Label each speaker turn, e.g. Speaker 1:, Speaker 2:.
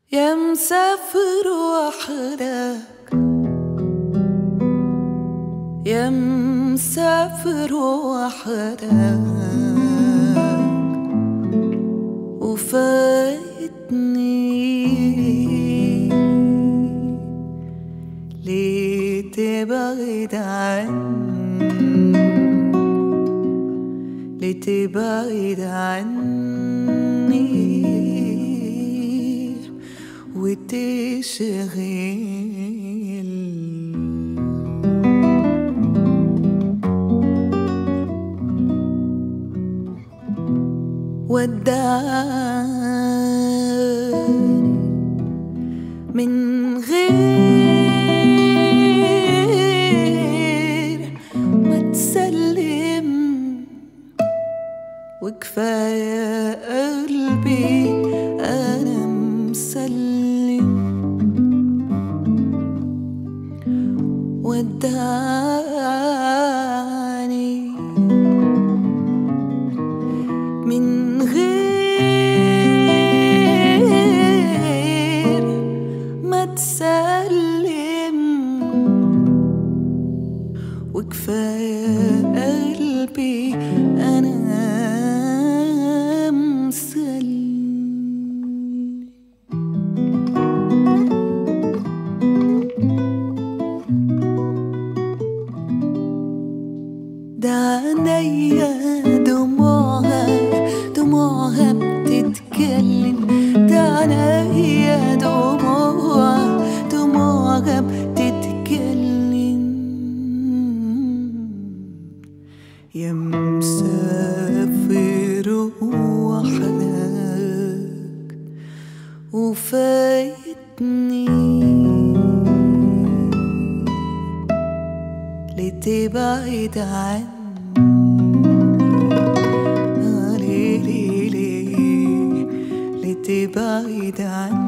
Speaker 1: يا مسافر وحدك يا مسافر وحدك وفايتني ليه تبعد عني ليه تبعد عني وتشغل وداني من غير ما تسلم وكفاية قلبي أنا مسلم وداني من غير ما تسلم وكفاية قلبي أنا مسلم ده عينيا دموعها دموعها بتتكلم ده عينيا دموعها دموعها بتتكلم يا مسافر وحدك وفايتني لتبعد عني آه ليه ليه ليه لتبعد عني